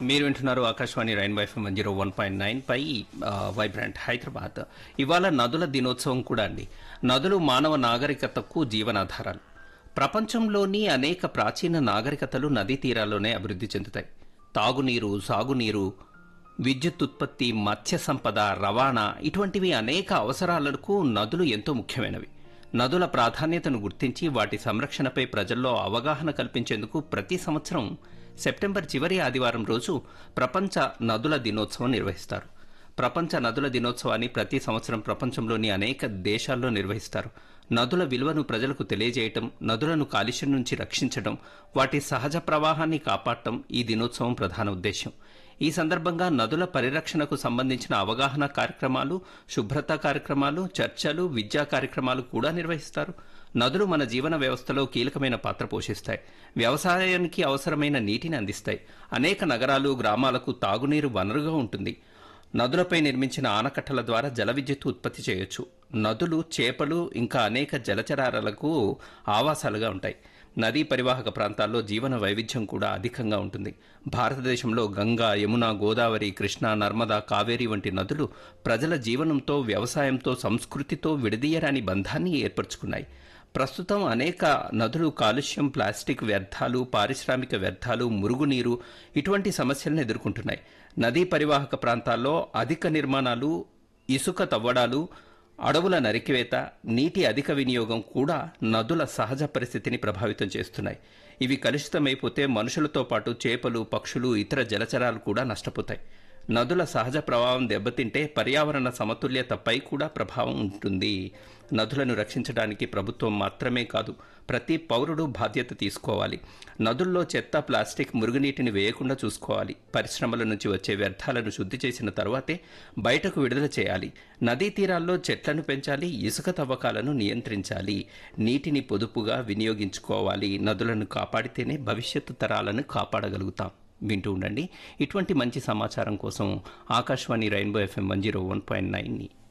మీరు వింటున్నారు Akashvani Rainbow FM one zero one point nine పై ఆ, వైబ్రెంట్ హైదరాబాద్ ఇవాళ నదుల దినోత్సవం కూడా అండి నదులు మానవ నాగరికతకు జీవనాధారాలు ప్రపంచంలోని అనేక ప్రాచీన నాగరికతలు నదీ తీరాల్లోనే అభివృద్ధి చెందుతాయి తాగునీరు సాగునీరు విద్యుత్ ఉత్పత్తి మత్స్య సంపద రవాణా ఇటువంటివి అనేక అవసరాలకు నదులు ఎంతో ముఖ్యమైనవి నదుల ప్రాధాన్యతను గుర్తించి వాటి సంరక్షణపై ప్రజల్లో అవగాహన కల్పించేందుకు ప్రతి సంవత్సరం సెప్టెంబర్ చివరి ఆదివారం రోజు ప్రపంచ నదుల దినోత్సవం నిర్వహిస్తారు ప్రపంచ నదుల దినోత్సవాన్ని ప్రతి సంవత్సరం ప్రపంచంలోని అనేక దేశాల్లో నిర్వహిస్తారు నదుల విలువను ప్రజలకు తెలియజేయటం నదులను కాలుష్యం నుంచి రక్షించడం వాటి సహజ ప్రవాహాన్ని కాపాడటం ఈ దినోత్సవం ప్రధాన ఉద్దేశం ఈ సందర్భంగా నదుల పరిరక్షణకు సంబంధించిన అవగాహన కార్యక్రమాలు శుభ్రత కార్యక్రమాలు చర్చలు విద్యా కార్యక్రమాలు కూడా నిర్వహిస్తారు నదులు మన జీవన వ్యవస్థలో కీలకమైన పాత్ర పోషిస్తాయి వ్యవసాయానికి అవసరమైన నీటిని అందిస్తాయి అనేక నగరాలు గ్రామాలకు తాగునీరు వనరుగా ఉంటుంది నదులపై నిర్మించిన ఆనకట్టల ద్వారా జల విద్యుత్ ఉత్పత్తి చేయొచ్చు నదులు చేపలు ఇంకా అనేక జలచరాలకు ఆవాసాలుగా ఉంటాయి నదీ పరివాహక ప్రాంతాల్లో జీవన వైవిధ్యం కూడా అధికంగా ఉంటుంది భారతదేశంలో గంగా యమున గోదావరి కృష్ణ నర్మదా కావేరి వంటి నదులు ప్రజల జీవనంతో వ్యవసాయంతో సంస్కృతితో విడదీయరాని బంధాన్ని ఏర్పరచుకున్నాయి ప్రస్తుతం అనేక నదులు కాలుష్యం ప్లాస్టిక్ వ్యర్థాలు పారిశ్రామిక వ్యర్థాలు మురుగునీరు ఇటువంటి సమస్యలను ఎదుర్కొంటున్నాయి నదీ పరివాహక ప్రాంతాల్లో అధిక నిర్మాణాలు ఇసుక తవ్వడాలు అడవుల నరికివేత నీటి అధిక వినియోగం కూడా నదుల సహజ పరిస్థితిని ప్రభావితం చేస్తున్నాయి ఇవి కలుషితమైపోతే మనుషులతో పాటు చేపలు పక్షులు ఇతర జలచరాలు కూడా నష్టపోతాయి నదుల సహజ ప్రవాహం దెబ్బతింటే పర్యావరణ సమతుల్యతపై కూడా ప్రభావం ఉంటుంది నదులను రక్షించడానికి ప్రభుత్వం మాత్రమే కాదు ప్రతి పౌరుడు బాధ్యత తీసుకోవాలి నదుల్లో చెత్త ప్లాస్టిక్ మురుగునీటిని వేయకుండా చూసుకోవాలి పరిశ్రమల నుంచి వచ్చే వ్యర్థాలను శుద్ధి చేసిన తర్వాతే బయటకు విడుదల చేయాలి నదీ తీరాల్లో చెట్లను పెంచాలి ఇసుక తవ్వకాలను నియంత్రించాలి నీటిని పొదుపుగా వినియోగించుకోవాలి నదులను కాపాడితేనే భవిష్యత్తు తరాలను కాపాడగలుగుతాం వింటూ ఉండండి ఇటువంటి మంచి సమాచారం కోసం Akashvani Rainbow FM one zero one point నైన్ని